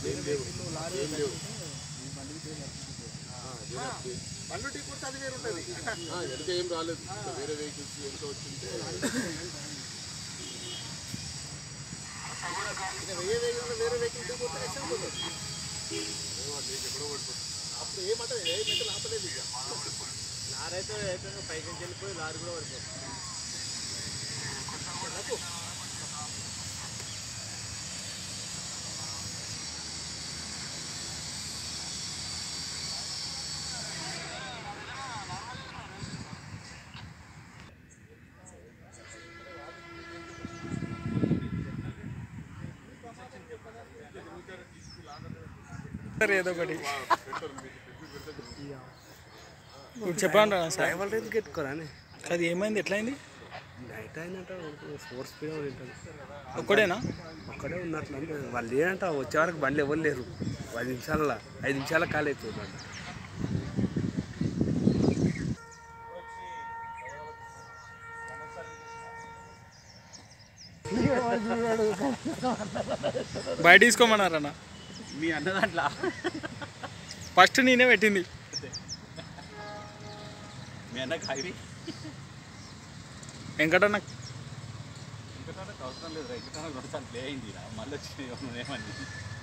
ఏం లేవు ఏం లేవు ఆ, జరగదు. బండ్లు టీ కొడితే అది వేరు ఉంటుంది ఆ, వెనక ఏం రాలేదు ఇంకా వేరే వెహికల్స్ వెనక వచ్చింటే ఇక వేరే వెహికల్ వేరే వెహికల్ టీ కొడితే ఎక్సెంట్ ఉంటుంది ఏమో నీకు ఎక్కడో పడిపోతుంది అప్పుడు ఏమంటే ఏ మెటల్ ఆపలేదు ఇక లారీ అయితే ఏకంగా పైకి నుంచి వెళ్ళిపోయి లారీ కూడా పడిపోతుంది ఏదో ఒకటి చెప్పండి సార్ డ్రైవర్ ఎందుకు పెట్టుకోరాని అది ఏమైంది ఎట్లయింది నైట్ అయినట్టు స్పోర్ట్స్ స్పీడ్ ఉంటుంది ఒక్కడేనా ఒక్కడే ఉన్నట్లు అంటే వాళ్ళు లేదంట వచ్చే వరకు బండ్లు ఎవరు లేరు ఐదు నిమిషాల ఐదు నిమిషాల ఖాళీ అయిపోయింది బండి బయట తీసుకోమన్నారన్న మీ అన్న దాంట్లో ఫస్ట్ నేనే పెట్టింది మీ అన్న కావి వెంకటన్న వెంకటన్నకు అవసరం లేదు వెంకటన్న రెండు సార్లు ప్లే అయింది మళ్ళీ వచ్చి ఏమని